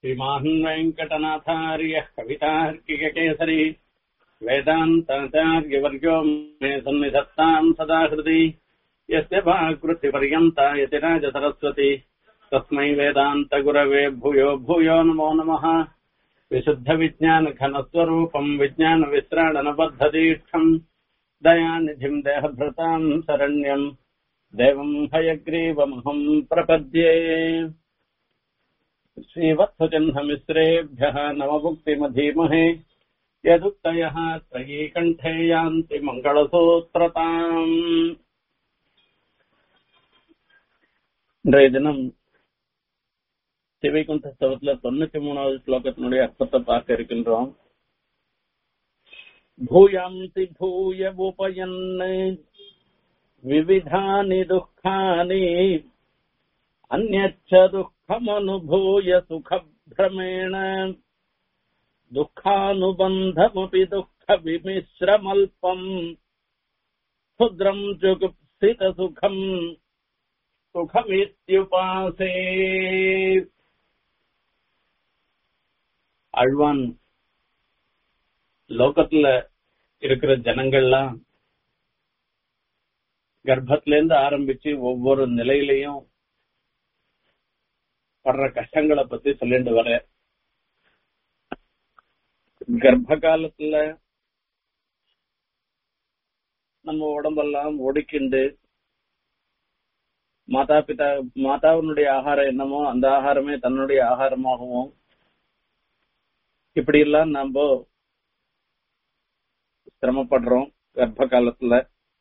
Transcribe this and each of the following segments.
श्रीमान् वेङ्कटनाथार्यः कवितार्किककेसरी वेदान्ताचार्यवर्यो मे सन्निधत्ताम् सदा हृदि यस्य भाकृतिपर्यन्ता यतिराजसरस्वती तस्मै वेदान्तगुरवे भूयो भूयो नमो नमः विशुद्धविज्ञानघनस्वरूपम् विज्ञानविश्राणनबद्धदीक्षम् दयानिधिम् देहभृताम् शरण्यम् देवम् हयग्रीवमहम् प्रपद्ये श्रीवत्सचिह्नमिश्रेभ्यः नवमुक्तिमधीमहे यदुक्तयः त्रयीकण्ठे यान्ति மங்களசூத்திரதாம் இன்றைய தினம் சிவைகுண்ட ஸ்தவத்துல தொண்ணூத்தி மூணாவது ஸ்லோகத்தினுடைய அர்த்தத்தை பார்க்க இருக்கின்றோம் பூயாந்தி பூய உபயன் விவிதானி துக்கானி அந்நச்ச துக்கமனுபூய சுகபிரமேண दुःखानुबन्धमपि दुःखविमिश्रमल्पम् क्षुद्रम् जुगुप्सितसुखम् சுகமித்யுபாசே அழ்வான் லோகத்துல இருக்கிற ஜனங்கள்லாம் கர்ப்பத்துல இருந்து ஆரம்பிச்சு ஒவ்வொரு நிலையிலையும் படுற கஷ்டங்களை பத்தி சொல்லிட்டு வர கர்ப்ப காலத்துல நம்ம உடம்பெல்லாம் ஒடுக்கிண்டு மாதா பிதா மாதாவினுடைய ஆகாரம் என்னமோ அந்த ஆகாரமே தன்னுடைய ஆகாரமாகவும் இப்படி எல்லாம் நாம சிரமப்படுறோம் கர்ப்ப காலத்துல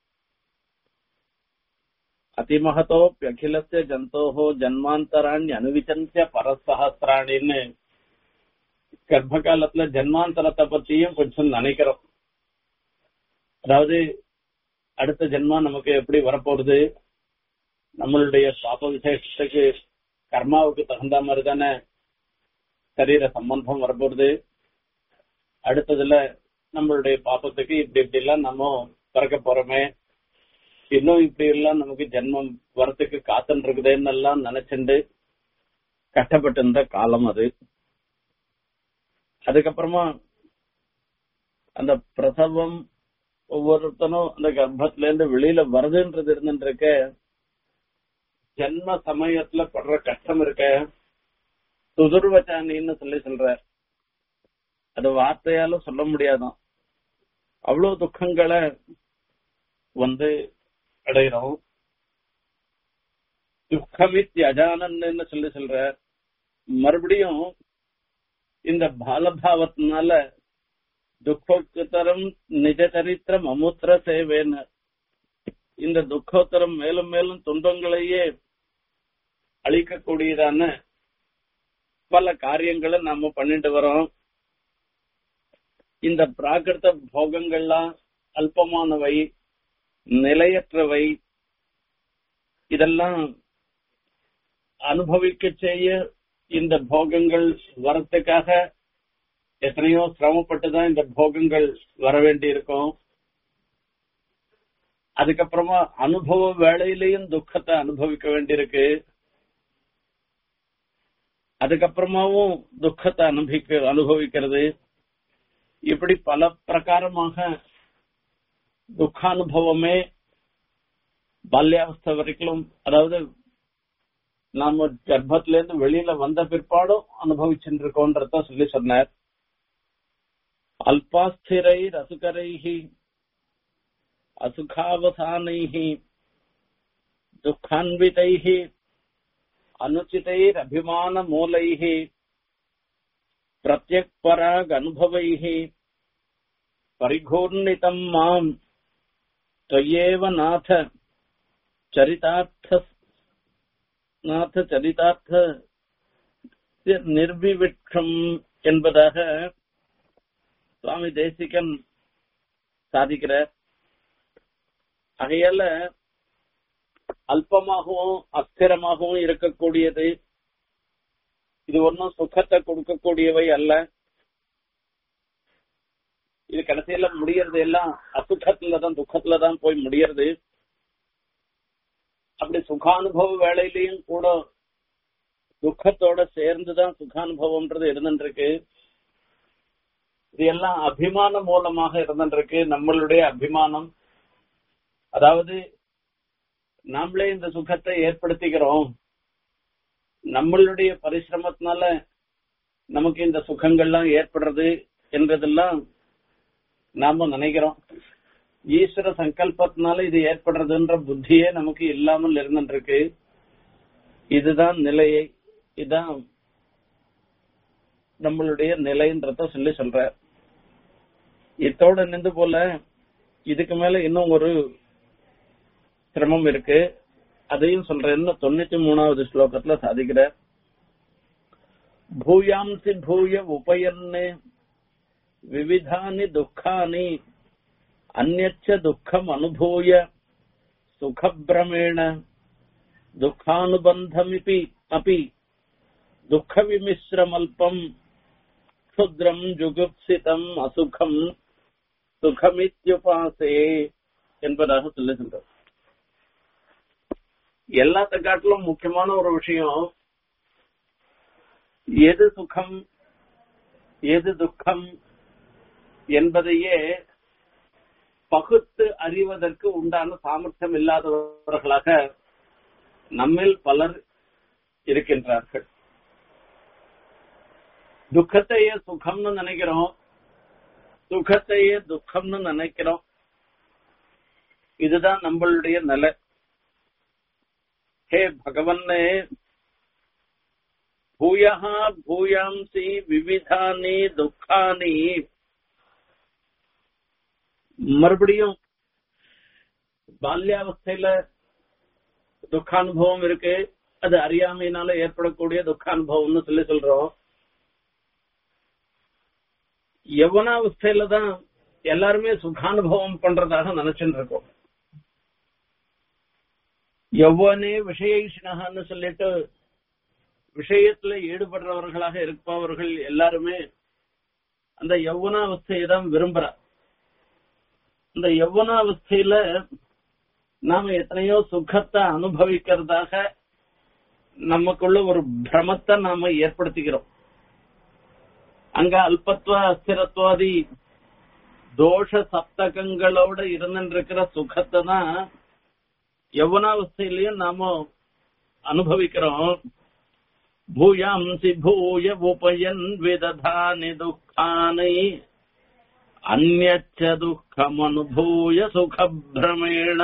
அதிமகத்தோப்பியகிலசிய ஜந்தோஹோ ஜன்மாந்தராணி அனுவிச்சந்திய பரசஹசிராணின்னு கர்ப்ப காலத்துல ஜென்மாந்தரத்தை பத்தியும் கொஞ்சம் நினைக்கிறோம் அதாவது அடுத்த ஜென்மா நமக்கு எப்படி வரப்போறது நம்மளுடைய பாப விசேஷத்துக்கு கர்மாவுக்கு தகுந்த மாதிரி தானே சரீர சம்பந்தம் வரப்போறது அடுத்ததுல நம்மளுடைய பாப்பத்துக்கு இப்படி இப்படி எல்லாம் நம்ம பிறக்க போறோமே இன்னும் இப்படி எல்லாம் நமக்கு ஜென்மம் வரத்துக்கு காத்துன்னு இருக்குதுன்னு எல்லாம் நினைச்சுண்டு கஷ்டப்பட்டு இருந்த காலம் அது அதுக்கப்புறமா அந்த பிரசவம் ஒவ்வொருத்தனும் அந்த கர்ப்பத்துல இருந்து வெளியில வருதுன்றது இருந்துருக்க ஜென்ம சமயத்துல படுற கஷ்டம் இருக்க துதுர்வச்சானின்னு சொல்லி சொல்ற அது வார்த்தையால சொல்ல முடியாதான் அவ்வளவு துக்கங்களை வந்து அடைகிறோம் துக்கமித் அஜானன்னு சொல்லி சொல்ற மறுபடியும் இந்த பாலபாவத்தினால துக்கோத்தரம் நிஜ சரித்திரம் அமுத்திர சேவேன்னு இந்த துக்கோத்தரம் மேலும் மேலும் துன்பங்களையே அழிக்கக்கூடியதான பல காரியங்களை நாம பண்ணிட்டு வரோம் இந்த பிராகிருத போகங்கள்லாம் அல்பமானவை நிலையற்றவை இதெல்லாம் அனுபவிக்க செய்ய இந்த போகங்கள் வரத்துக்காக எத்தனையோ சிரமப்பட்டுதான் இந்த போகங்கள் வர வேண்டி இருக்கும் அதுக்கப்புறமா அனுபவ வேலையிலையும் துக்கத்தை அனுபவிக்க வேண்டியிருக்கு அதுக்கப்புறமாவும் துக்கத்தை அனுபவிக்க அனுபவிக்கிறது இப்படி பல பிரகாரமாக துக்கானுபவமே பால்யாவஸ்தை வரைக்கும் அதாவது நாம கர்ப்பத்துல இருந்து வெளியில வந்த பிற்பாடும் அனுபவிச்சுட்டு இருக்கோன்றத சொல்லி சொன்னார் அல்பாஸ்திரை ரசுகரைஹி அசுகாவசானைஹி துக்கான்விதைஹி அனுச்சிதைர் அபிமான மூலைஹி பிரத்யக் பராக் அனுபவைஹி பரிகூர்ணிதம் மாம் त्वयेव नाथ चरितार्थ நாத சரிதார்த்த நிர்விவிட்சம் என்பதாக சுவாமி தேசிகன் சாதிக்கிறார் ஆகையால அல்பமாகவும் அஸ்திரமாகவும் இருக்கக்கூடியது இது ஒன்றும் சுகத்தை கொடுக்கக்கூடியவை அல்ல இது கடைசியில முடியறது எல்லாம் அசுகத்துலதான் துக்கத்துலதான் போய் முடியறது அப்படி சுகானுபவ வேலையிலையும் கூட துக்கத்தோட சேர்ந்துதான் சுகானுபவம்ன்றது இருந்துருக்கு இது எல்லாம் அபிமானம் மூலமாக இருந்துருக்கு நம்மளுடைய அபிமானம் அதாவது நாமளே இந்த சுகத்தை ஏற்படுத்திக்கிறோம் நம்மளுடைய பரிசிரமத்தினால நமக்கு இந்த சுகங்கள்லாம் ஏற்படுறது என்றதெல்லாம் நாம நினைக்கிறோம் ஈஸ்வர சங்கல்பத்தினால இது ஏற்படுறதுன்ற புத்தியே நமக்கு இல்லாமல் இருந்துருக்கு இதுதான் நிலையை இதுதான் நம்மளுடைய நிலைன்றத சொல்லி சொல்ற இத்தோட நின்று போல இதுக்கு மேல இன்னும் ஒரு சிரமம் இருக்கு அதையும் சொல்றேன் இன்னும் தொண்ணூத்தி மூணாவது ஸ்லோகத்துல சாதிக்கிற பூயாம்சி பூய உபயன்னு விவிதானி துக்கானி அந்நச்ச துக்கம் அனுபூய சுகபிரமேண துக்கானுபந்தமிபி அப்பி துக்க விமிஸ்ரமல்பம் க்ஷுத்ரம் ஜுகுப்சிதம் அசுகம் சுகமித்யுபாசே என்பதாக சொல்லுகின்றார் எல்லாத்த காட்டிலும் முக்கியமான ஒரு விஷயம் எது சுகம் எது துக்கம் என்பதையே பகுத்து அறிவதற்கு உண்டான சாமர்த்தியம் இல்லாதவர்களாக நம்மில் பலர் இருக்கின்றார்கள் துக்கத்தையே சுகம்னு நினைக்கிறோம் சுகத்தையே துக்கம்னு நினைக்கிறோம் இதுதான் நம்மளுடைய நிலை ஹே பகவன்னே பூயா பூயாம்சி விவிதானி துக்கானி மறுபடியும் பால்யாவஸ்தையில துக்கானுபவம் இருக்கு அது அறியாமையினால ஏற்படக்கூடிய துக்கானுபவம்னு சொல்லி சொல்றோம் யவனாவஸ்தையில தான் எல்லாருமே சுகானுபவம் பண்றதாக நினைச்சுட்டு இருக்கோம் யவ்வனே விஷயிஷ்ணகான்னு சொல்லிட்டு விஷயத்துல ஈடுபடுறவர்களாக இருப்பவர்கள் எல்லாருமே அந்த யௌவனாவஸ்தையை தான் விரும்புற இந்த யௌவனாவஸ்தையில நாம எத்தனையோ சுகத்தை அனுபவிக்கிறதாக நமக்குள்ள ஒரு பிரமத்தை நாம ஏற்படுத்திக்கிறோம் அங்க அல்பத்துவ அஸ்திரத்துவாதி தோஷ சப்தகங்களோட இருந்துருக்கிற சுகத்தை தான் யவனாவஸ்தையிலயும் நாம அனுபவிக்கிறோம் பூயாம்சி பூய உபயன் விததானி துக்கானை அந்நச்ச துக்கம் அனுபூய சுகபிரமேண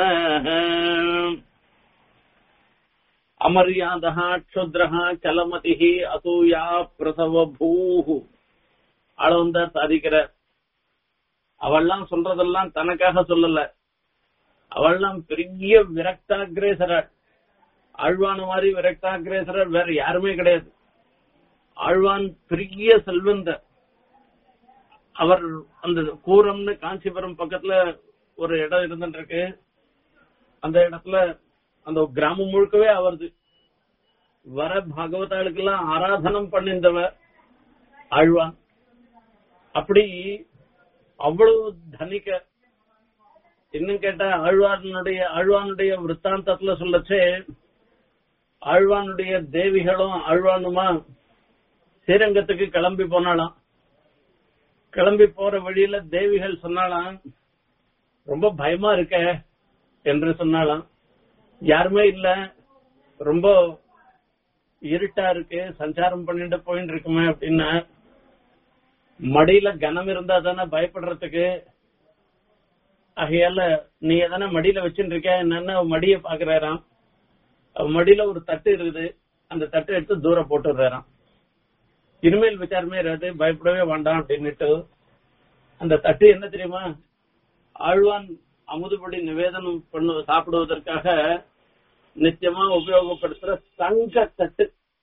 அமர்யாதா க்ஷுத்ரஹா சலமதி அசூயா பிரசவ பூஹு அளவந்த சாதிக்கிற அவள்லாம் சொல்றதெல்லாம் தனக்காக சொல்லல அவள்லாம் பெரிய விரக்தாகிரேசரர் ஆழ்வான மாதிரி விரக்தாகிரேசரர் வேற யாருமே கிடையாது ஆழ்வான் பெரிய செல்வந்தர் அவர் அந்த கூரம்னு காஞ்சிபுரம் பக்கத்துல ஒரு இடம் இருந்துட்டு இருக்கு அந்த இடத்துல அந்த கிராமம் முழுக்கவே அவரது வர பாகவதாளுக்கெல்லாம் ஆராதனம் பண்ணிருந்தவர் ஆழ்வான் அப்படி அவ்வளவு தனிக்க இன்னும் கேட்டா ஆழ்வானுடைய ஆழ்வானுடைய விற்த்தாந்தத்துல சொல்லச்சே ஆழ்வானுடைய தேவிகளும் ஆழ்வானுமா ஸ்ரீரங்கத்துக்கு கிளம்பி போனாலாம் கிளம்பி போற வழியில தேவிகள் சொன்னாலாம் ரொம்ப பயமா இருக்க என்று சொன்னாலாம் யாருமே இல்ல ரொம்ப இருட்டா இருக்கு சஞ்சாரம் பண்ணிட்டு போயிட்டு இருக்குமே அப்படின்னா மடியில கனம் இருந்தா தானே பயப்படுறதுக்கு ஆகையால நீ எதனா மடியில வச்சுட்டு இருக்க என்னன்னு மடிய பாக்குறாராம் மடியில ஒரு தட்டு இருக்குது அந்த தட்டை எடுத்து தூரம் போட்டுறாராம் இனிமேல் விசாரமே இருக்காது பயப்படவே வேண்டாம் அப்படின்னுட்டு அந்த தட்டு என்ன தெரியுமா ஆழ்வான் அமுதுபடி நிவேதனம் பண்ணு சாப்பிடுவதற்காக நிச்சயமா உபயோகப்படுத்துற தங்க தட்டு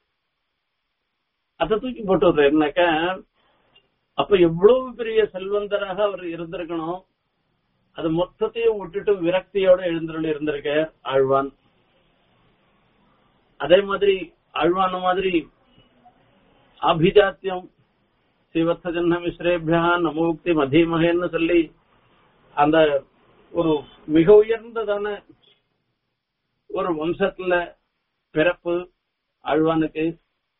அதை தூக்கி போட்டு விடுறாருனாக்க அப்ப எவ்வளவு பெரிய செல்வந்தராக அவர் இருந்திருக்கணும் அது மொத்தத்தையும் விட்டுட்டு விரக்தியோட எழுந்தருள் இருந்திருக்க ஆழ்வான் அதே மாதிரி ஆழ்வான மாதிரி அபிஜாத்தியம் ஸ்ரீவத்ச ஜன்ன மிஸ்ரேபியா நமோக்தி மதீமகன்னு சொல்லி அந்த ஒரு மிக உயர்ந்ததான ஒரு வம்சத்துல பிறப்பு ஆழ்வானுக்கு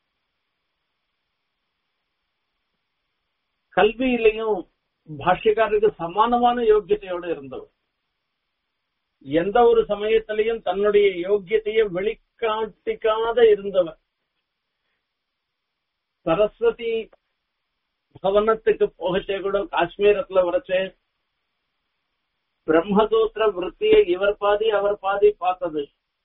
கல்வியிலையும் பாஷ்யக்காரருக்கு சமானமான யோக்கியத்தையோடு இருந்தவர் எந்த ஒரு சமயத்திலையும் தன்னுடைய யோக்கியத்தையே வெளிக்காட்டிக்காத இருந்தவர் சரஸ்வதி பவனத்துக்கு போகச்சே கூட காஷ்மீரத்துல வரச்சே பிரம்மசூத்திர விற்த்தியை இவர் பாதி அவர் பாதி பார்த்தது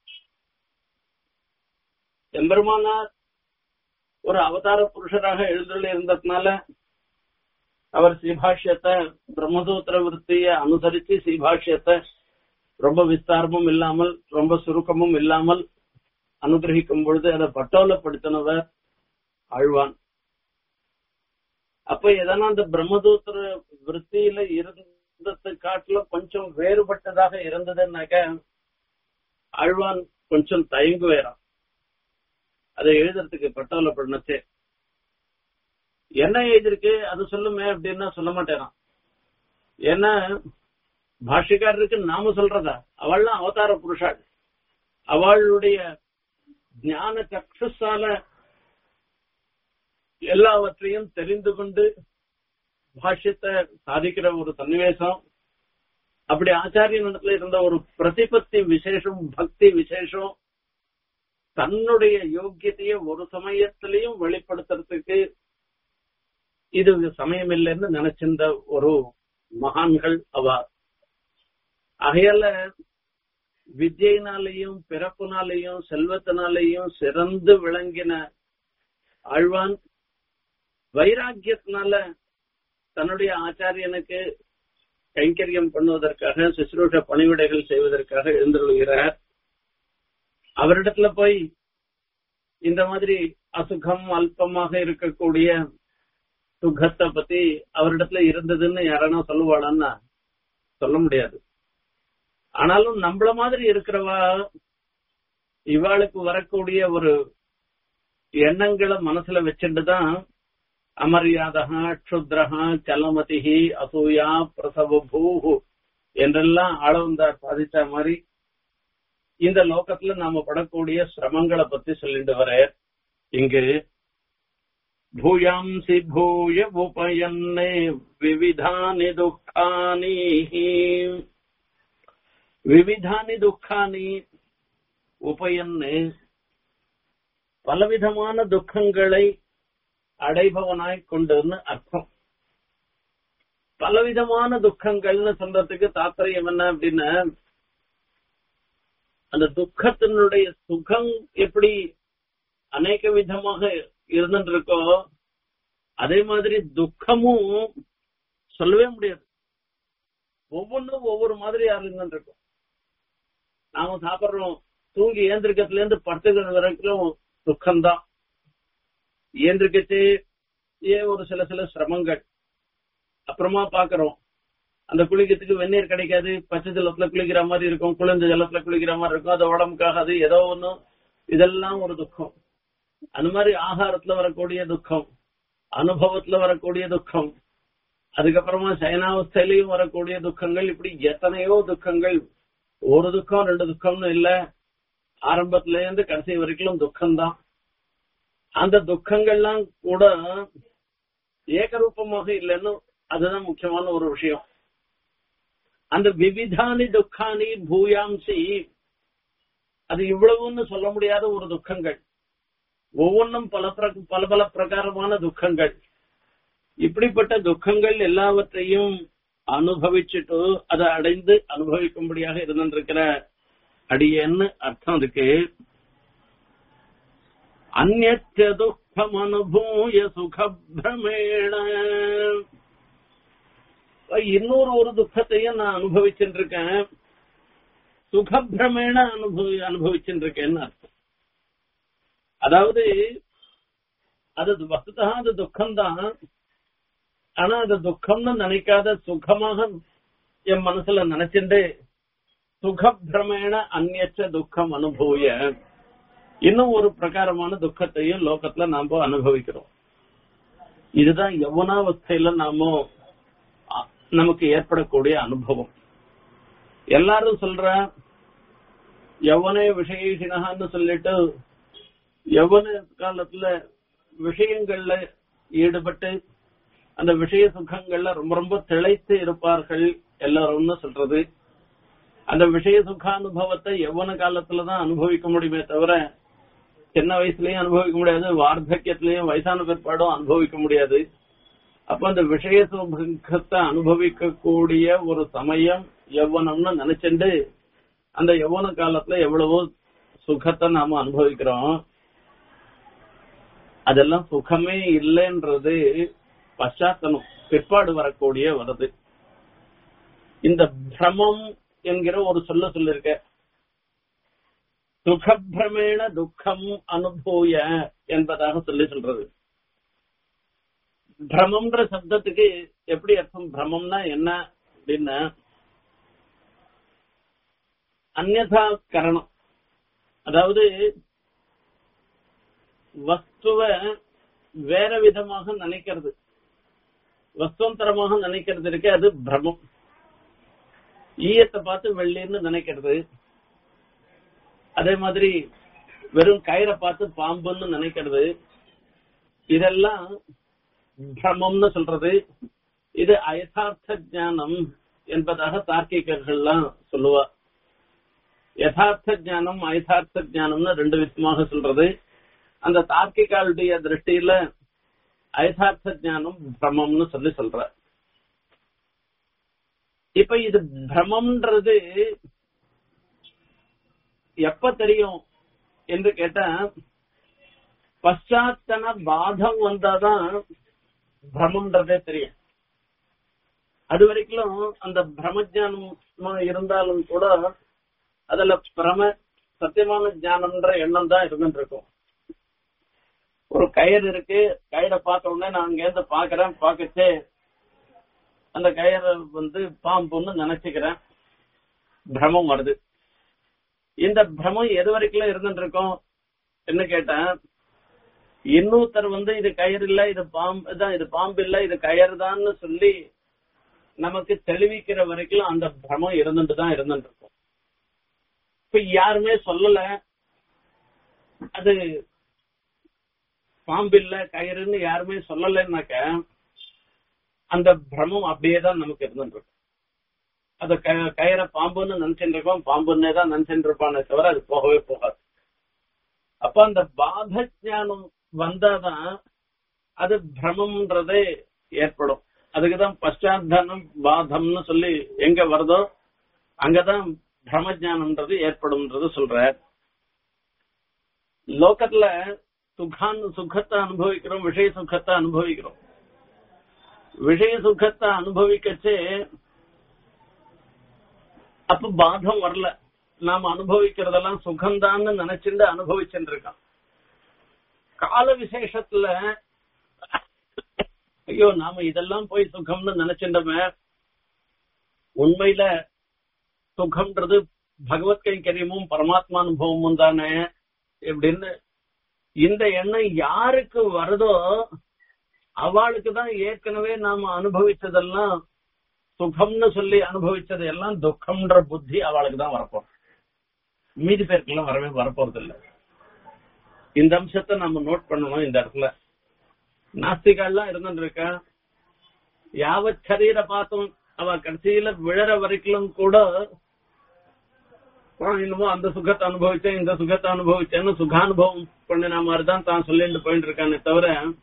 எம்பெருமானார் ஒரு அவதார புருஷராக எழுந்துள்ள இருந்ததுனால அவர் ஸ்ரீபாஷ்யத்தை பிரம்மசூத்திர விற்த்திய அனுசரிச்சு ஸ்ரீபாஷ்யத்தை ரொம்ப விஸ்தாரமும் இல்லாமல் ரொம்ப சுருக்கமும் இல்லாமல் அனுகிரகிக்கும் பொழுது அதை பட்டோலப்படுத்தினவர் ஆழ்வான் அப்ப எதனா அந்த பிரம்மசூத்திர விற்த்தியில இருந்ததை காட்டிலும் கொஞ்சம் வேறுபட்டதாக இருந்ததுன்னாக்க ஆழ்வான் கொஞ்சம் தயங்குவேறான் அதை எழுதுறதுக்கு பட்டோலப்படணுச்சே என்ன எழுதிருக்கு அது சொல்லுமே அப்படின்னா சொல்ல மாட்டேறான் ஏன்னா பாஷ்யக்காரருக்கு நாம சொல்றதா அவள்லாம் அவதார புருஷாள் அவளுடைய ஞான சக்ஷுசால எல்லாவற்றையும் தெரிந்து கொண்டு பாஷ்யத்தை சாதிக்கிற ஒரு சன்னிவேசம் அப்படி ஆச்சாரியனிடத்துல இருந்த ஒரு பிரதிபத்தி விசேஷம் பக்தி விசேஷம் தன்னுடைய யோக்கியத்தையே ஒரு சமயத்திலையும் வெளிப்படுத்துறதுக்கு இது சமயம் இல்லைன்னு நினைச்சிருந்த ஒரு மகான்கள் அவ ஆகையால வித்யினாலேயும் பிறப்புனாலேயும் செல்வத்தினாலேயும் சிறந்து விளங்கின ஆழ்வான் வைராக்கியத்தினால தன்னுடைய ஆச்சாரியனுக்கு கைங்கரியம் பண்ணுவதற்காக சுசுரூஷ பணிவிடைகள் செய்வதற்காக எழுந்துள்ளார் அவரிடத்துல போய் இந்த மாதிரி அசுகம் அல்பமாக இருக்கக்கூடிய சுகத்தை பத்தி அவரிடத்துல இருந்ததுன்னு யாரானா சொல்லுவாளான்னா சொல்ல முடியாது ஆனாலும் நம்மள மாதிரி இருக்கிறவா இவாளுக்கு வரக்கூடிய ஒரு எண்ணங்களை மனசுல வச்சுட்டுதான் அமரியாதகா க்ஷுத்ரஹா சலமதிஹி அசூயா பிரசவ பூஹு என்றெல்லாம் ஆளவந்தார் சாதிச்ச மாதிரி இந்த லோகத்துல நாம படக்கூடிய சிரமங்களை பத்தி சொல்லிட்டு வர இங்கு பூயாம்சி பூய உபயன்னே விவிதானி துக்கானி விவிதானி துக்கானி உபயன்னு பலவிதமான துக்கங்களை அடைபவனாய் கொண்டுன்னு அர்த்தம் பலவிதமான துக்கங்கள்னு சொல்றதுக்கு தாத்பரியம் என்ன அப்படின்னா அந்த துக்கத்தினுடைய சுகம் எப்படி அநேக விதமாக இருந்துட்டு இருக்கோ அதே மாதிரி துக்கமும் சொல்லவே முடியாது ஒவ்வொன்றும் ஒவ்வொரு மாதிரியா இருந்துட்டு இருக்கும் நாம சாப்பிடுறோம் தூங்கி ஏந்திரிக்கத்துல இருந்து படுத்துக்கிறது வரைக்கும் துக்கம்தான் ஏந்திரிக்கச்சு ஏன் ஒரு சில சில சிரமங்கள் அப்புறமா பாக்குறோம் அந்த குளிக்கிறதுக்கு வெந்நீர் கிடைக்காது பச்சை ஜலத்துல குளிக்கிற மாதிரி இருக்கும் குளிர்ந்த ஜலத்துல குளிக்கிற மாதிரி இருக்கும் அது உடம்புக்காகாது ஏதோ ஒண்ணு இதெல்லாம் ஒரு துக்கம் அந்த மாதிரி ஆகாரத்துல வரக்கூடிய துக்கம் அனுபவத்துல வரக்கூடிய துக்கம் அதுக்கப்புறமா சயனாவஸ்தையிலையும் வரக்கூடிய துக்கங்கள் இப்படி எத்தனையோ துக்கங்கள் ஒரு துக்கம் ரெண்டு துக்கம்னு இல்ல ஆரம்பத்துல இருந்து கடைசி வரைக்கும் துக்கம்தான் அந்த துக்கங்கள்லாம் கூட ஏகரூபமாக இல்லைன்னு அதுதான் முக்கியமான ஒரு விஷயம் அந்த விவிதானி துக்கானி பூயாம்சி அது இவ்வளவுன்னு சொல்ல முடியாத ஒரு துக்கங்கள் ஒவ்வொன்றும் பல பிர- பல பல பிரகாரமான துக்கங்கள் இப்படிப்பட்ட துக்கங்கள் எல்லாவற்றையும் அனுபவிச்சுட்டு அதை அடைந்து அனுபவிக்கும்படியாக இருந்திருக்கிற அடியேன்னு அர்த்தம் அதுக்கு அந்நச்ச துக்கம் அனுபூய சுகபிரமேண இன்னொரு ஒரு துக்கத்தையும் நான் அனுபவிச்சுட்டு இருக்கேன் சுகபிரமேண அனுபவி அனுபவிச்சுட்டு இருக்கேன்னு அர்த்தம் அதாவது அது வசுதா அது துக்கம்தான் ஆனா அது துக்கம்னு நினைக்காத சுகமாக என் மனசுல நினைச்சுட்டு சுகபிரமேண அந்நச்ச துக்கம் அனுபவிய இன்னும் ஒரு பிரகாரமான துக்கத்தையும் லோகத்துல நாம அனுபவிக்கிறோம் இதுதான் யவனாவஸ்தையில நாம அ- நமக்கு ஏற்படக்கூடிய அனுபவம் எல்லாரும் சொல்ற யவனே விஷயசினகான்னு சொல்லிட்டு யவன காலத்துல விஷயங்கள்ல ஈடுபட்டு அந்த விஷய சுகங்கள்ல ரொம்ப ரொம்ப திளைத்து இருப்பார்கள் எல்லாரும்னு சொல்றது அந்த விஷய சுகானுபவத்தை எவ்வளவு காலத்துலதான் அனுபவிக்க முடியுமே தவிர சின்ன வயசுலயும் அனுபவிக்க முடியாது வார்த்தக்கியத்திலயும் வயசான பிற்பாடும் அனுபவிக்க முடியாது அப்ப அந்த விஷய சுகத்தை அனுபவிக்க கூடிய ஒரு சமயம் எவ்வளவுன்னு நினைச்சுண்டு அந்த யௌவன காலத்துல எவ்வளவோ சுகத்தை நாம அனுபவிக்கிறோம் அதெல்லாம் சுகமே இல்லைன்றது பశ్చాத்தனம் பிற்பாடு வரக்கூடிய வருது இந்த பிரமம் என்கிற ஒரு சொல்ல சொல்லிருக்க சுகபிரமேண துக்கம் அனுபூய என்பதாக சொல்லி சொல்றது பிரமம்ன்ற சப்தத்துக்கு எப்படி அர்த்தம் பிரமம்னா என்ன அப்படின்னா அந்நதா கரணம் அதாவது வஸ்துவ வேற விதமாக நினைக்கிறது வஸ்துவந்தரமாக நினைக்கிறது இருக்கு அது பிரமம் ஈயத்தை பார்த்து வெள்ளின்னு நினைக்கிறது அதே மாதிரி வெறும் கயிறை பார்த்து பாம்புன்னு நினைக்கிறது இதெல்லாம் பிரமம்னு சொல்றது இது அயதார்த்த ஞானம் என்பதாக தார்க்கிகர்கள்லாம் சொல்லுவா யதார்த்த ஞானம் அயதார்த்த ஞானம்னு ரெண்டு விதமாக சொல்றது அந்த தார்க்கிகாளுடைய திருஷ்டியில அயதார்த்த ஞானம் பிரமம்னு சொல்லி சொல்ற இப்ப இது பிரமம்ன்றது எப்ப தெரியும் என்று கேட்டா பశ్చాத்தன பாதம் வந்தாதான் பிரமம்ன்றதே தெரியும் அது வரைக்கும் அந்த பிரமஜானம் இருந்தாலும் கூட அதுல பிரம சத்தியமான ஞானம்ன்ற எண்ணம் தான் இருந்துட்டு இருக்கும் ஒரு கயிறு இருக்கு கயிறை பார்த்த உடனே நான் அங்க இருந்து பாக்குறேன் பாக்கச்சே அந்த கயிறை வந்து பாம்புன்னு நினைச்சுக்கிறேன் பிரமம் வருது இந்த பிரமம் எது வரைக்கும் இருந்துட்டு இருக்கோம் என்ன கேட்டேன் இன்னொருத்தர் வந்து இது கயிறு இல்ல இது பாம்பு தான் இது பாம்பு இல்ல இது கயிறு தான்னு சொல்லி நமக்கு தெளிவிக்கிற வரைக்கும் அந்த பிரமம் இருந்துட்டு தான் இருந்துட்டு இருக்கும் இப்ப யாருமே சொல்லல அது பாம்பு இல்ல கயிறுன்னு யாருமே சொல்லலைன்னாக்க அந்த பிரமம் அப்படியே தான் நமக்கு இருந்துட்டு இருக்கும் அது கயிறை பாம்புன்னு நினைச்சுட்டு இருக்கோம் பாம்புன்னே தான் நினைச்சுட்டு இருப்பானே தவிர அது போகவே போகாது அப்ப அந்த பாத ஞானம் வந்தாதான் அது பிரமம்ன்றதே ஏற்படும் அதுக்குதான் பశ్చాத்தனம் பாதம்னு சொல்லி எங்க வருதோ அங்கதான் பிரம ஜானம்ன்றது ஏற்படும்ன்றது சொல்ற லோகத்துல சுகான் சுகத்தை அனுபவிக்கிறோம் விஷய சுகத்தை அனுபவிக்கிறோம் விஷய சுகத்தை அனுபவிக்கச்சே அப்ப பாதம் வரல நாம அனுபவிக்கிறதெல்லாம் சுகம்தான்னு நினைச்சுட்டு அனுபவிச்சுட்டு இருக்கான் கால விசேஷத்துல ஐயோ நாம இதெல்லாம் போய் சுகம்னு நினைச்சிட்டோமே உண்மையில சுகம்ன்றது பகவத் கைங்கரியமும் பரமாத்மா அனுபவமும் தானே எப்படின்னு இந்த எண்ணம் யாருக்கு வருதோ அவளுக்கு தான் ஏற்கனவே நாம அனுபவிச்சதெல்லாம் சுகம்னு சொல்லி அனுபவிச்சது எல்லாம் துக்கம்ன்ற புத்தி அவளுக்கு தான் வரப்போம் மீதி பேருக்கெல்லாம் வரவே வரப்போறது இல்ல இந்த அம்சத்தை நம்ம நோட் பண்ணணும் இந்த இடத்துல நாஸ்திகாலாம் இருந்துட்டு இருக்கா யாவத் சரீர பார்த்தோம் அவ கடைசியில விழற வரைக்கும் கூட இன்னமோ அந்த சுகத்தை அனுபவிச்சேன் இந்த சுகத்தை அனுபவிச்சேன்னு சுகானுபவம் பண்ணின மாதிரிதான் தான் சொல்லிட்டு போயிட்டு இருக்கானே தவிர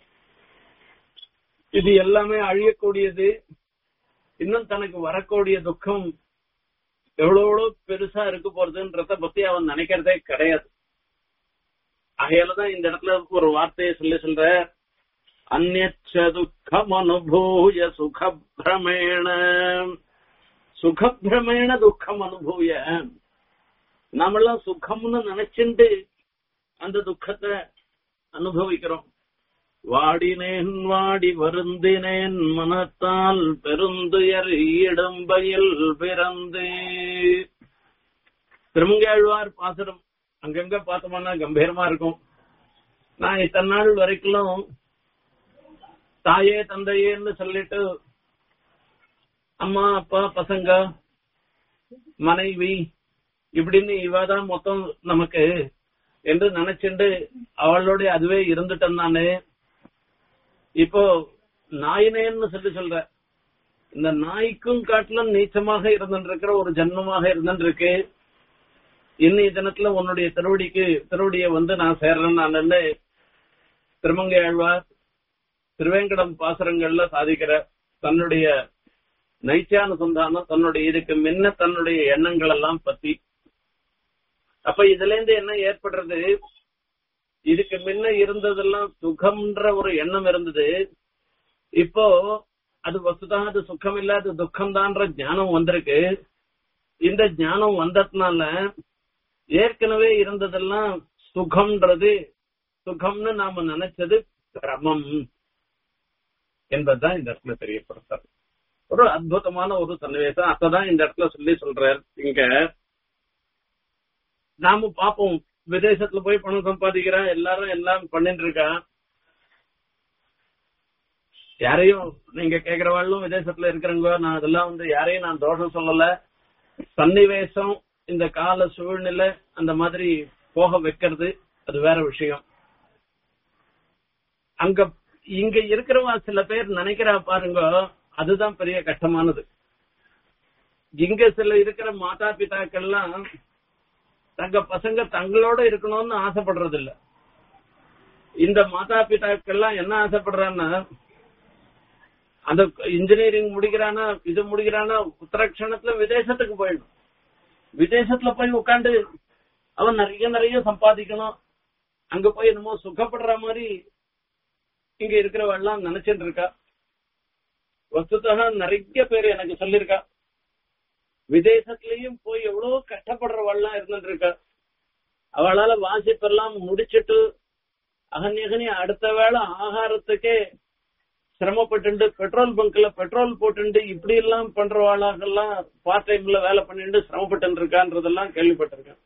இது எல்லாமே அழியக்கூடியது இன்னும் தனக்கு வரக்கூடிய துக்கம் எவ்வளவு எவ்வளவு பெருசா இருக்க போறதுன்றத பத்தி அவன் நினைக்கிறதே கிடையாது ஆகையாலதான் இந்த இடத்துல ஒரு வார்த்தையை சொல்லி சொல்ற அந்நச்ச துக்கம் அனுபூய சுகபிரமேண சுகபிரமேண துக்கம் அனுபூய நாமெல்லாம் சுகம்னு நினைச்சுட்டு அந்த துக்கத்தை அனுபவிக்கிறோம் வாடினேன் வாடி வருந்தினேன் மனத்தால் பெருந்துயர் இடம்பையில் பிறந்து திருமங்கேழ்வார் பாசுரம் அங்கங்க பார்த்தோம்னா கம்பீரமா இருக்கும் நான் இத்தனை நாள் வரைக்கும் தாயே தந்தையேன்னு சொல்லிட்டு அம்மா அப்பா பசங்க மனைவி இப்படின்னு இவாதான் மொத்தம் நமக்கு என்று நினைச்சுண்டு அவளோட அதுவே இருந்துட்டேன் நானு இப்போ நாயினேன்னு சொல்லி சொல்ற இந்த நாய்க்கும் காட்டிலும் நீச்சமாக இருந்துருக்கிற ஒரு ஜென்மமாக இருந்துருக்கு இன்னைய தினத்துல உன்னுடைய திருவடிக்கு திருவடியை வந்து நான் சேர்றேன் நான் திருமங்கை ஆழ்வார் திருவேங்கடம் பாசுரங்கள்ல சாதிக்கிற தன்னுடைய நைச்சானுசந்தானம் தன்னுடைய இதுக்கு முன்ன தன்னுடைய எண்ணங்கள் எல்லாம் பத்தி அப்ப இதுல இருந்து என்ன ஏற்படுறது இதுக்கு முன்ன இருந்ததெல்லாம் சுகம்ன்ற ஒரு எண்ணம் இருந்தது இப்போ அது வசுதான் அது சுகம் இல்ல அது துக்கம் தான்ற ஞானம் வந்திருக்கு இந்த ஞானம் வந்ததுனால ஏற்கனவே இருந்ததெல்லாம் சுகம்ன்றது சுகம்னு நாம நினைச்சது கிரமம் என்பதுதான் இந்த இடத்துல தெரியப்படுத்தார் ஒரு அற்புதமான ஒரு சன்னிவேசம் அதான் இந்த இடத்துல சொல்லி சொல்றார் இங்க நாம பாப்போம் விதேசத்துல போய் பணம் சம்பாதிக்கிறான் எல்லாரும் எல்லாம் பண்ணிட்டு இருக்கா யாரையும் நீங்க கேக்குறவாளும் விதேசத்துல இருக்கிறவங்க நான் அதெல்லாம் வந்து யாரையும் நான் தோஷம் சொல்லல சன்னிவேசம் இந்த கால சூழ்நிலை அந்த மாதிரி போக வைக்கிறது அது வேற விஷயம் அங்க இங்க இருக்கிறவா சில பேர் நினைக்கிறா பாருங்க அதுதான் பெரிய கஷ்டமானது இங்க சில இருக்கிற மாதா பிதாக்கள்லாம் தங்க பசங்க தங்களோட இருக்கணும்னு ஆசைப்படுறது இல்ல இந்த மாதா பிதாக்கள்லாம் என்ன ஆசைப்படுறான்னா அந்த இன்ஜினியரிங் முடிக்கிறானா இது முடிக்கிறானா உத்தரக்ஷணத்துல விதேசத்துக்கு போயிடும் விதேசத்துல போய் உட்காந்து அவன் நிறைய நிறைய சம்பாதிக்கணும் அங்க போய் என்னமோ சுகப்படுற மாதிரி இங்க இருக்கிறவெல்லாம் நினைச்சிட்டு இருக்கா வஸ்துதாக நிறைய பேர் எனக்கு சொல்லிருக்கா விதேசத்திலயும் போய் எவ்வளவு கஷ்டப்படுறவள்லாம் இருந்துட்டு இருக்கா அவளால வாசிப்பெல்லாம் முடிச்சிட்டு அகன்யகனி அடுத்த வேளை ஆகாரத்துக்கே சிரமப்பட்டு பெட்ரோல் பங்க்ல பெட்ரோல் போட்டு இப்படி எல்லாம் பண்றவாளாகெல்லாம் பார்ட் டைம்ல வேலை பண்ணிட்டு சிரமப்பட்டு இருக்கான்றதெல்லாம் கேள்விப்பட்டிருக்கேன்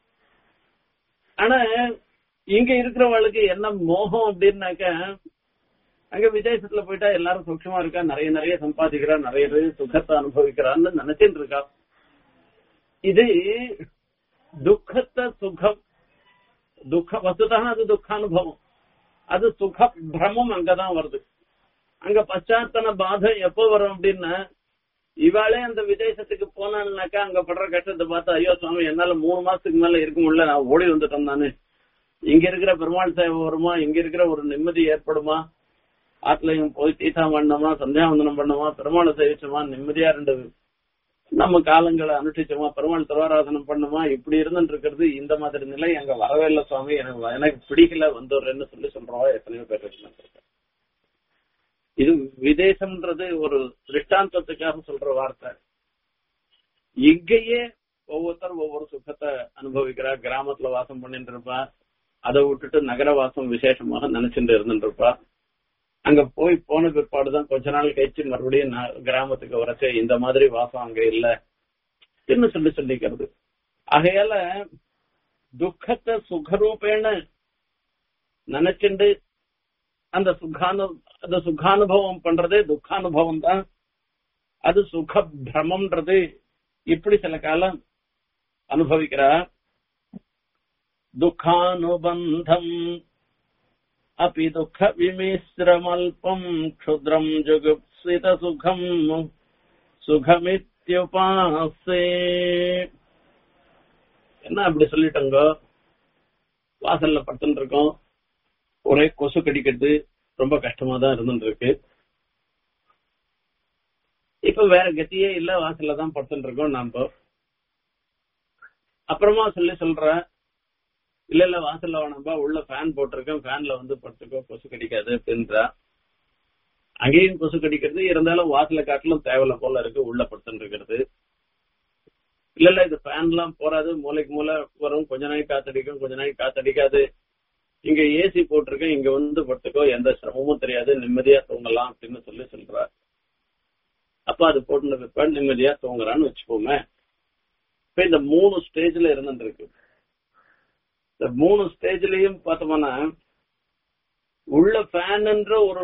ஆனா இங்க இருக்கிறவளுக்கு என்ன மோகம் அப்படின்னாக்க அங்க விதேசத்துல போயிட்டா எல்லாரும் சுட்சமா இருக்கா நிறைய நிறைய சம்பாதிக்கிறா நிறைய நிறைய சுகத்தை அனுபவிக்கிறான்னு நினைச்சிட்டு இருக்கா இது துக்கத்தை சுகம் துக்க வசுதான் அது துக்கானுபவம் அது சுக பிரமம் அங்கதான் வருது அங்க பச்சாத்தன பாதம் எப்போ வரும் அப்படின்னா இவாளே அந்த விதேசத்துக்கு போனான்னாக்கா அங்க படுற கஷ்டத்தை பார்த்து ஐயோ சுவாமி என்னால மூணு மாசத்துக்கு மேல இருக்க முடியல நான் ஓடி வந்துட்டேன் நானு இங்க இருக்கிற பெருமாள் சேவை வருமா இங்க இருக்கிற ஒரு நிம்மதி ஏற்படுமா ஆத்துலயும் போய் தீசா பண்ணோமா சந்தியாவந்தனம் பண்ணோமா பெருமாளை சேவிச்சோமா நிம்மதியா ரெண்டு நம்ம காலங்களை அனுஷ்டிச்சோமா பெருமாள் திருவாராதனம் பண்ணோமா இப்படி இருந்துட்டு இருக்கிறது இந்த மாதிரி நிலை அங்க வரவே இல்லை சுவாமி எனக்கு எனக்கு பிடிக்கல வந்துடுறேன்னு சொல்லி சொல்றவா எத்தனையோ பேர் இருக்காங்க இது விதேசம்ன்றது ஒரு திருஷ்டாந்தத்துக்காக சொல்ற வார்த்தை இங்கேயே ஒவ்வொருத்தரும் ஒவ்வொரு சுகத்தை அனுபவிக்கிறா கிராமத்துல வாசம் பண்ணிட்டு இருப்பா அதை விட்டுட்டு நகர வாசம் விசேஷமாக நினைச்சுட்டு இருந்துட்டு இருப்பா அங்க போய் போன பிற்பாடுதான் கொஞ்ச நாள் கழிச்சு மறுபடியும் கிராமத்துக்கு வரச்சே இந்த மாதிரி வாசம் அங்க இல்ல என்ன சொல்லி சொல்லிக்கிறது ஆகையால துக்கத்தை சுகரூபேன நினைச்சுண்டு அந்த சுகானு அந்த சுகானுபவம் பண்றதே துக்கானுபவம் தான் அது சுக பிரமம்ன்றது இப்படி சில காலம் அனுபவிக்கிறா துக்கானுபந்தம் अपि दुःखविमिश्रमल्पम् क्षुद्रम् जुगुप्सितसुखम् சுகமித்யுபாசே என்ன அப்படி சொல்லிட்டங்க வாசல்ல படுத்துட்டு இருக்கோம் ஒரே கொசு கடிக்கிறது ரொம்ப கஷ்டமா தான் இருந்துட்டு இருக்கு இப்ப வேற கத்தியே இல்ல வாசல்ல தான் படுத்துட்டு இருக்கோம் நாம அப்புறமா சொல்லி சொல்றேன் இல்ல இல்ல வாசல்ல வேணாம்பா உள்ள ஃபேன் போட்டிருக்கேன் ஃபேன்ல வந்து படுத்துக்கோ கொசு கடிக்காது அப்படின்றா அங்கேயும் கொசு கடிக்கிறது இருந்தாலும் வாசல காட்டிலும் தேவையில்ல போல இருக்கு உள்ள படுத்துட்டு இருக்கிறது இல்ல இல்ல இது ஃபேன் எல்லாம் போறாது மூளைக்கு மூளை வரும் கொஞ்ச நாள் காத்தடிக்கும் கொஞ்ச நாள் காத்தடிக்காது இங்க ஏசி போட்டிருக்கேன் இங்க வந்து படுத்துக்கோ எந்த சிரமமும் தெரியாது நிம்மதியா தூங்கலாம் அப்படின்னு சொல்லி சொல்றா அப்ப அது போட்டு நிம்மதியா தூங்குறான்னு வச்சுக்கோங்க இப்ப இந்த மூணு ஸ்டேஜ்ல இருந்துட்டு இருக்கு இந்த மூணு ஸ்டேஜ்லயும் பார்த்தோம்னா உள்ள ஃபேன்ன்ற ஒரு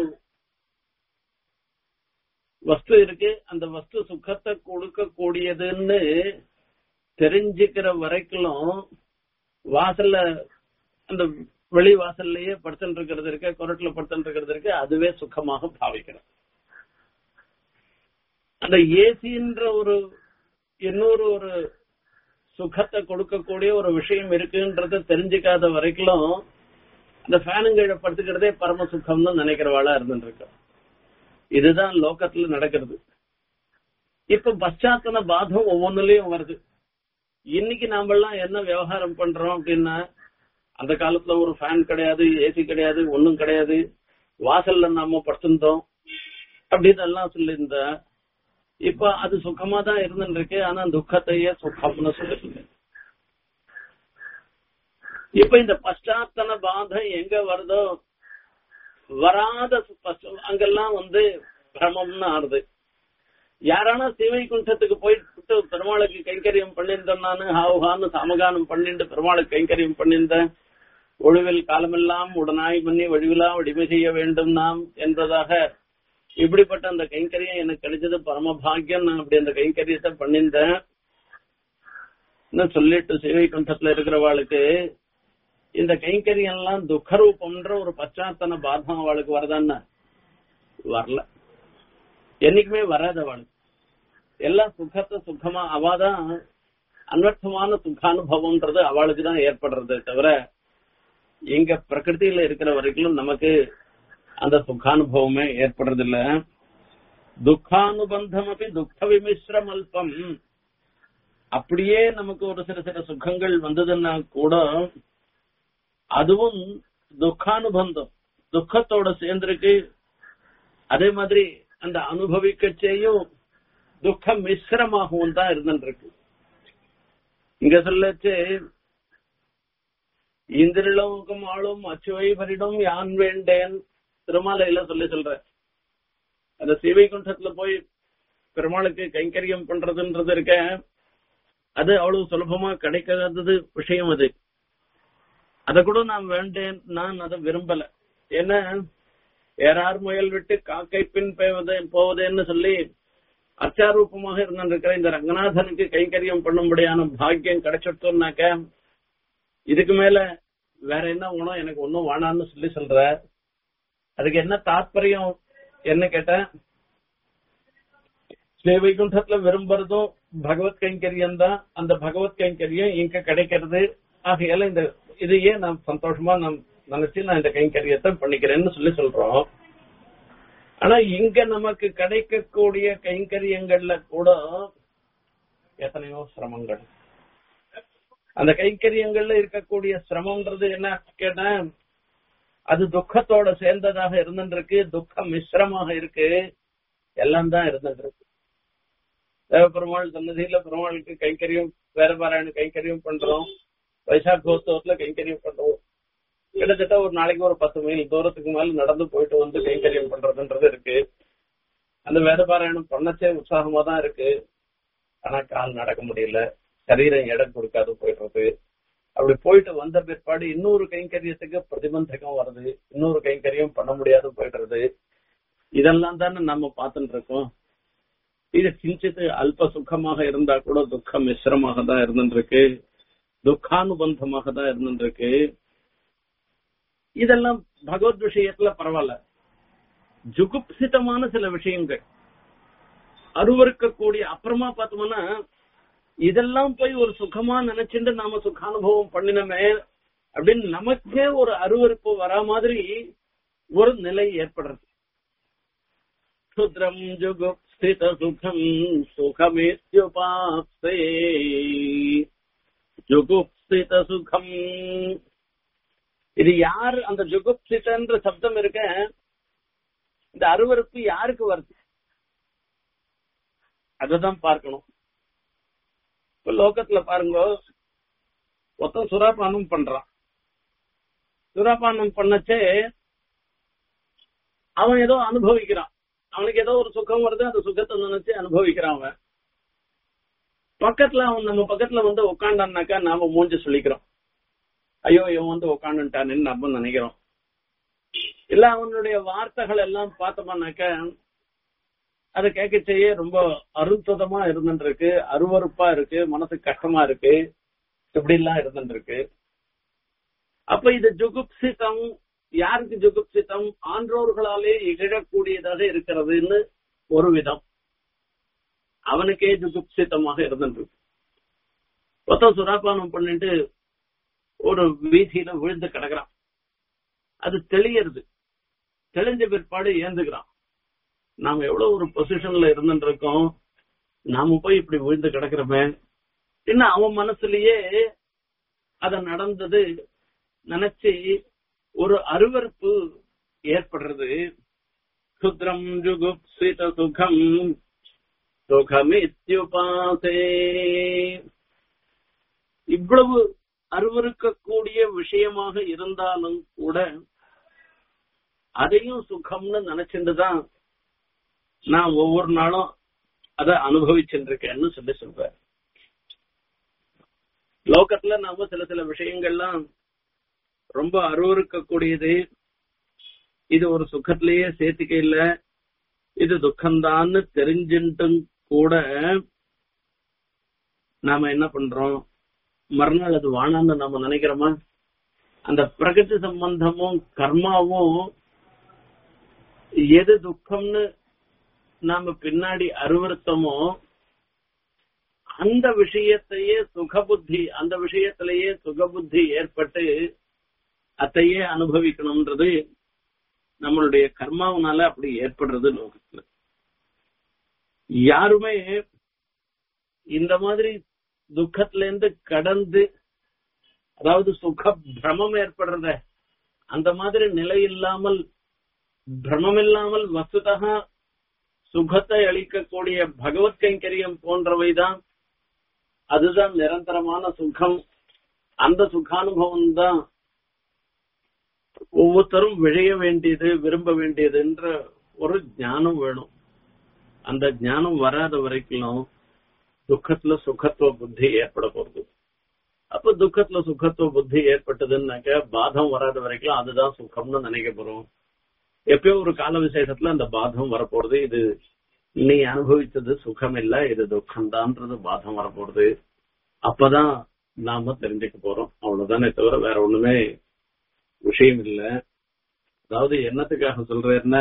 வஸ்து இருக்கு அந்த வஸ்து சுகத்தை கொடுக்க கூடியதுன்னு தெரிஞ்சுக்கிற வரைக்கும் வாசல்ல அந்த வெளி வாசல்லையே படுத்துட்டு இருக்கிறது இருக்கு குரட்டுல படுத்துட்டு இருக்கிறது இருக்கு அதுவே சுகமாக பாவிக்கிறோம் அந்த ஏசின்ற ஒரு இன்னொரு ஒரு சுகத்தை கொடுக்கக்கூடிய ஒரு விஷயம் இருக்குன்றத தெரிஞ்சுக்காத வரைக்கும் அந்த ஃபேனுங்கீழ படுத்துக்கிறதே பரம சுகம்னு நினைக்கிறவாளா இருந்துட்டு இருக்கா இதுதான் லோகத்துல நடக்கிறது இப்ப பశ్చాத்தன பாதம் ஒவ்வொன்னுலயும் வருது இன்னைக்கு நாம எல்லாம் என்ன விவகாரம் பண்றோம் அப்படின்னா அந்த காலத்துல ஒரு ஃபேன் கிடையாது ஏசி கிடையாது ஒண்ணும் கிடையாது வாசல்ல நாம படுத்திருந்தோம் அப்படின்னு எல்லாம் சொல்லியிருந்தா இப்ப அது சுகமா தான் இருந்துட்டு இருக்கு ஆனா துக்கத்தையே சுகம்னு சொல்லிருக்கு இப்ப இந்த பశ్చాத்தன பாதம் எங்க வருதோ வராத பశ్ച- அங்கெல்லாம் வந்து பிரமம்னு ஆறுது யாரானா சிவை குண்டத்துக்கு போயிட்டு பெருமாளுக்கு கைங்கரியம் பண்ணியிருந்தேன் நானு ஹாவுகான்னு சமகானம் பண்ணிட்டு பெருமாளுக்கு கைங்கரியம் பண்ணியிருந்தேன் ஒழுவில் காலமெல்லாம் உடனாய் பண்ணி வழிவிலா வடிமை செய்ய வேண்டும் நாம் என்பதாக இப்படிப்பட்ட அந்த கைங்கரியம் எனக்கு கிடைச்சது பரம பாக்கியம் நான் அப்படி அந்த கைங்கரியத்தை பண்ணியிருந்தேன் இன்னும் சொல்லிட்டு சிவை குண்டத்துல இருக்கிறவாளுக்கு இந்த கைங்கரியம் எல்லாம் துக்கரூபம்ன்ற ஒரு பச்சாத்தன பாதம் அவளுக்கு வருதான்னா வரல என்னைக்குமே வராது அவளுக்கு எல்லாம் சுகத்தை சுகமா அவாதான் அனர்த்தமான சுகானுபவம்ன்றது அவளுக்கு தான் ஏற்படுறதே தவிர இங்க பிரகிருதியில இருக்கிற வரைக்கும் நமக்கு அந்த சுகானுபவமே ஏற்படுறது இல்ல துக்கானுபந்தம் அப்படி துக்க விமிஸ்ரம் அல்பம் அப்படியே நமக்கு ஒரு சில சில சுகங்கள் வந்ததுன்னா கூட அதுவும் துக்கானுபந்தம் துக்கத்தோட சேர்ந்திருக்கு அதே மாதிரி அந்த அனுபவிக்கச்சேயும் துக்க மிஸ்ரமாகவும் தான் இருந்துருக்கு இங்க சொல்லச்சு இந்திரலோகம் ஆளும் அச்சுவை பரிடம் யான் வேண்டேன் திருமாலையில சொல்லி சொல்ற அந்த சிவைகுண்டத்துல போய் பெருமாளுக்கு கைங்கரியம் பண்றதுன்றது இருக்க அது அவ்வளவு சுலபமா கிடைக்காதது விஷயம் அது அத கூட நான் வேண்டேன் நான் அதை விரும்பல ஏன்னா ஏறார் முயல் விட்டு காக்கை பின் போவதே போவதேன்னு சொல்லி அச்சாரூபமாக இருந்திருக்கிற இந்த ரங்கநாதனுக்கு கைங்கரியம் பண்ணும்படியான பாக்கியம் கிடைச்சிட்டோம்னாக்க இதுக்கு மேல வேற என்ன வேணும் எனக்கு ஒன்னும் வேணாம்னு சொல்லி சொல்ற அதுக்கு என்ன தாத்பரியம் என்ன கேட்டா ஸ்ரீ வைகுண்டத்துல விரும்புறதும் பகவத் கைங்கரியம் தான் அந்த பகவத் கைங்கரியம் இங்க கிடைக்கிறது ஆகையால இந்த இதையே நான் சந்தோஷமா நான் நினைச்சு நான் இந்த கைங்கரியத்தை பண்ணிக்கிறேன்னு சொல்லி சொல்றோம் ஆனா இங்க நமக்கு கிடைக்கக்கூடிய கைங்கரியங்கள்ல கூட எத்தனையோ சிரமங்கள் அந்த கைங்கரியங்கள்ல இருக்கக்கூடிய சிரமம்ன்றது என்ன கேட்டா அது துக்கத்தோட சேர்ந்ததாக இருந்துருக்கு துக்கம் மிஸ்ரமாக இருக்கு எல்லாம் தான் இருந்துருக்கு தேவபெருமாள் சன்னதியில பெருமாளுக்கு கைங்கரியம் வேற பாராயண கைங்கரியம் பண்றோம் வைசாக்கோத்சவத்துல கைங்கரியம் பண்றோம் கிட்டத்தட்ட ஒரு நாளைக்கு ஒரு பத்து மைல் தூரத்துக்கு மேல நடந்து போயிட்டு வந்து கைங்கரியம் பண்றதுன்றது இருக்கு அந்த வேத பாராயணம் பண்ணச்சே உற்சாகமா தான் இருக்கு ஆனா கால் நடக்க முடியல சரீரம் இடம் கொடுக்காது போயிடுறது அப்படி போயிட்டு வந்த பிற்பாடு இன்னொரு கைங்கரியத்துக்கு பிரதிபந்தகம் வருது இன்னொரு கைங்கரியம் பண்ண முடியாது போயிடுறது இதெல்லாம் தானே நம்ம பார்த்துட்டு இருக்கோம் இது கிஞ்சித்து அல்ப சுகமாக இருந்தா கூட துக்கம் மிஸ்ரமாக தான் இருந்துருக்கு துக்கானுபந்தமாக தான் இருந்துருக்கு இதெல்லாம் பகவத் விஷயத்துல பரவாயில்ல ஜுகுப்சிதமான சில விஷயங்கள் அருவருக்கக்கூடிய அப்புறமா பார்த்தோம்னா இதெல்லாம் போய் ஒரு சுகமா நினைச்சுட்டு நாம சுகானுபவம் பண்ணினமே அப்படின்னு நமக்கே ஒரு அருவருப்பு வரா மாதிரி ஒரு நிலை ஏற்படுறது சுத்ரம் ஜுகுப்சித சுகம் சுகமேத்யுபாப்சே ஜுகுப்சித சுகம் இது யார் அந்த ஜுகுப்சிதன்ற சப்தம் இருக்க இந்த அருவருப்பு யாருக்கு வருது அததான் பார்க்கணும் இப்ப லோகத்துல பாருங்க ஒருத்தன் சுறாபானம் பண்றான் சுறாபானம் பண்ணச்சே அவன் ஏதோ அனுபவிக்கிறான் அவனுக்கு ஏதோ ஒரு சுகம் வருது அந்த சுகத்தை நினைச்சு அனுபவிக்கிறான் அவன் பக்கத்துல அவன் நம்ம பக்கத்துல வந்து உட்காண்டான்னாக்கா நாம மூஞ்சி சொல்லிக்கிறோம் ஐயோ இவன் வந்து உட்காந்துட்டான்னு நம்ம நினைக்கிறோம் இல்ல அவனுடைய வார்த்தைகள் எல்லாம் பார்த்தோம்னாக்க அதை கேட்க செய்ய ரொம்ப அருத்ததமா இருந்துருக்கு அருவறுப்பா இருக்கு மனசு கஷ்டமா இருக்கு இப்படி எல்லாம் இருந்துருக்கு அப்ப இது ஜுகுப்சிதம் யாருக்கு ஜுகுப்சிதம் ஆன்றோர்களாலே இகழக்கூடியதாக இருக்கிறதுன்னு ஒரு விதம் அவனுக்கே ஜுகுப்சித்தமாக இருந்துட்டு மொத்தம் சுராபானம் பண்ணிட்டு ஒரு வீதியில விழுந்து கிடக்குறான் அது தெளியறது தெளிஞ்ச பிற்பாடு ஏந்துக்கிறான் நாம எவ்வளவு ஒரு பொசிஷன்ல இருந்துட்டு இருக்கோம் நாம போய் இப்படி விழுந்து கிடக்குறோமே இன்னும் அவன் மனசுலயே அத நடந்தது நினைச்சு ஒரு அருவருப்பு ஏற்படுறது சுத்ரம் ஜுகுப்சித சுகம் சுகமித்யுபாசே இவ்வளவு அருவருக்கக்கூடிய விஷயமாக இருந்தாலும் கூட அதையும் சுகம்னு நினைச்சுட்டுதான் நான் ஒவ்வொரு நாளும் அதை அனுபவிச்சுட்டு இருக்கேன்னு சொல்லி சொல்றேன் லோகத்துல நாம சில சில விஷயங்கள்லாம் ரொம்ப அருவருக்கக்கூடியது இது ஒரு சுகத்திலேயே சேர்த்துக்க இல்ல இது துக்கம்தான்னு தெரிஞ்சுட்டும் கூட நாம என்ன பண்றோம் மறுநாள் அது வானான்னு நம்ம நினைக்கிறோமா அந்த பிரகதி சம்பந்தமும் கர்மாவும் எது துக்கம்னு நாம பின்னாடி அருவருத்தமோ அந்த விஷயத்தையே சுகபுத்தி அந்த விஷயத்திலேயே சுகபுத்தி ஏற்பட்டு அதையே அனுபவிக்கணும்ன்றது நம்மளுடைய கர்மாவனால அப்படி ஏற்படுறது லோகத்துல யாருமே இந்த மாதிரி துக்கத்துல இருந்து கடந்து அதாவது சுக பிரமம் ஏற்படுறத அந்த மாதிரி நிலை இல்லாமல் பிரமம் இல்லாமல் வசுதகா சுகத்தை அளிக்கக்கூடிய பகவத் கைங்கரியம் போன்றவைதான் அதுதான் நிரந்தரமான சுகம் அந்த சுகானுபவம் தான் ஒவ்வொருத்தரும் விழைய வேண்டியது விரும்ப வேண்டியதுன்ற ஒரு ஞானம் வேணும் அந்த ஞானம் வராத வரைக்கும் துக்கத்துல சுகத்துவ புத்தி ஏற்பட போறது அப்ப துக்கத்துல சுகத்துவ புத்தி ஏற்பட்டதுன்னாக்க பாதம் வராத வரைக்கும் அதுதான் சுகம்னு நினைக்க போறோம் எப்பயோ ஒரு கால விசேஷத்துல அந்த பாதம் வரப்போறது இது நீ அனுபவிச்சது சுகம் இல்ல இது துக்கம்தான்றது பாதம் வரப்போறது அப்பதான் நாம தெரிஞ்சுக்க போறோம் அவ்வளவுதானே தவிர வேற ஒண்ணுமே விஷயம் இல்ல அதாவது என்னத்துக்காக சொல்றேன்னா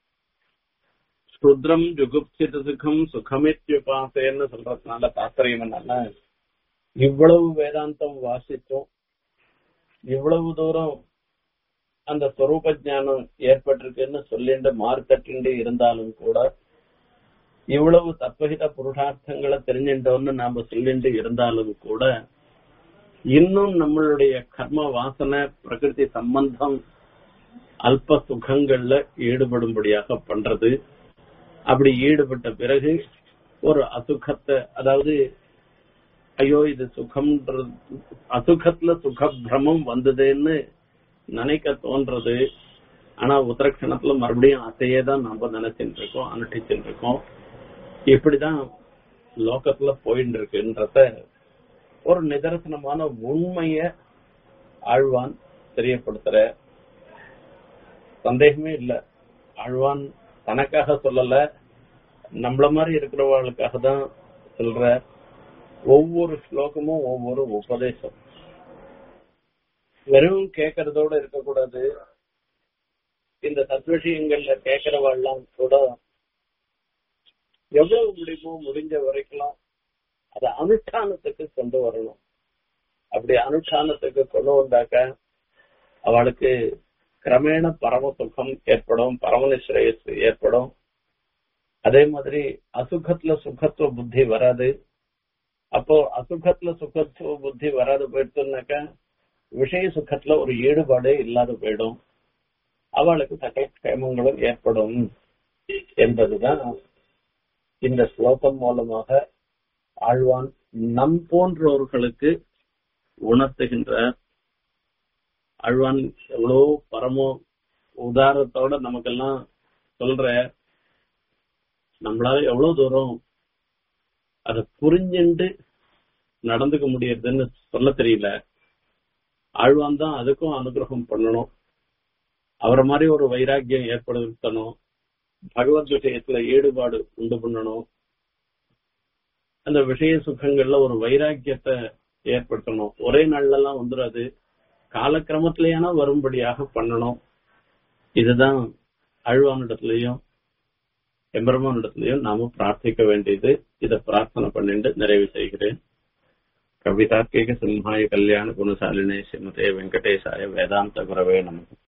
சுத்ரம் ஜுகுப்சித சுகம் சுகமித்யுபாசேன்னு சொல்றதுனால தாத்பரியம் என்னன்னா இவ்வளவு வேதாந்தம் வாசித்தோம் இவ்வளவு தூரம் அந்த ஸ்வரூப ஞானம் ஏற்பட்டிருக்குன்னு சொல்லிட்டு மார்க்கட்டிண்டு இருந்தாலும் கூட இவ்வளவு தத்வகித புருஷார்த்தங்களை தெரிஞ்சிட்டோம்னு நாம சொல்லிட்டு இருந்தாலும் கூட இன்னும் நம்மளுடைய கர்ம வாசனை பிரகிருதி சம்பந்தம் அல்ப சுகங்கள்ல ஈடுபடும்படியாக பண்றது அப்படி ஈடுபட்ட பிறகு ஒரு அசுகத்தை அதாவது ஐயோ இது சுகம்ன்றது அசுகத்துல சுக பிரமம் வந்ததுன்னு நினைக்க தோன்றது ஆனா உத்தரக்ஷணத்துல மறுபடியும் அதையே தான் நம்ம நினைச்சுட்டு இருக்கோம் அனுஷ்டிச்சுட்டு இருக்கோம் இப்படிதான் லோகத்துல போயிட்டு இருக்குன்றத ஒரு நிதர்சனமான உண்மைய ஆழ்வான் தெரியப்படுத்துற சந்தேகமே இல்ல ஆழ்வான் தனக்காக சொல்லல நம்மள மாதிரி இருக்கிறவர்களுக்காக தான் சொல்ற ஒவ்வொரு ஸ்லோகமும் ஒவ்வொரு உபதேசம் வெறும் கேட்கறதோட இருக்கக்கூடாது இந்த சத்விஷயங்கள்ல கேட்கிறவாள்லாம் கூட எவ்வளவு முடியுமோ முடிஞ்ச வரைக்கும் அத அனுஷ்டானத்துக்கு கொண்டு வரணும் அப்படி அனுஷ்டானத்துக்கு கொண்டு வந்தாக்க அவளுக்கு கிரமேண பரம சுகம் ஏற்படும் பரமனிஸ்ரேயஸ் ஏற்படும் அதே மாதிரி அசுகத்துல சுகத்துவ புத்தி வராது அப்போ அசுகத்துல சுகத்துவ புத்தி வராது போயிடுச்சுனாக்க விஷய சுகத்துல ஒரு ஈடுபாடே இல்லாத போயிடும் அவளுக்கு சகல க்ஷேமங்களும் ஏற்படும் என்பதுதான் இந்த ஸ்லோகம் மூலமாக ஆழ்வான் நம் போன்றவர்களுக்கு உணர்த்துகின்ற ஆழ்வான் எவ்வளோ பரமோ உதாரணத்தோட நமக்கெல்லாம் சொல்ற நம்மளால எவ்வளவு தூரம் அதை புரிஞ்சுண்டு நடந்துக்க முடியறதுன்னு சொல்ல தெரியல ஆழ்வான் தான் அதுக்கும் அனுகிரகம் பண்ணணும் அவரை மாதிரி ஒரு வைராக்கியம் ஏற்படுத்தணும் பகவத் விஷயத்துல ஈடுபாடு உண்டு பண்ணணும் அந்த விஷய சுகங்கள்ல ஒரு வைராக்கியத்தை ஏற்படுத்தணும் ஒரே நாள்ல எல்லாம் வந்துடாது காலக்கிரமத்திலேயான வரும்படியாக பண்ணணும் இதுதான் அழ்வானிடத்திலையும் எம்பெருமானிடத்திலையும் நாம பிரார்த்திக்க வேண்டியது இதை பிரார்த்தனை பண்ணிட்டு நிறைவு செய்கிறேன் கவிதார்க்கிக சிம்ஹாய கல்யாண குணசாலினே ஸ்ரீமதே வெங்கடேசாய வேதாந்த குரவே நமக்கு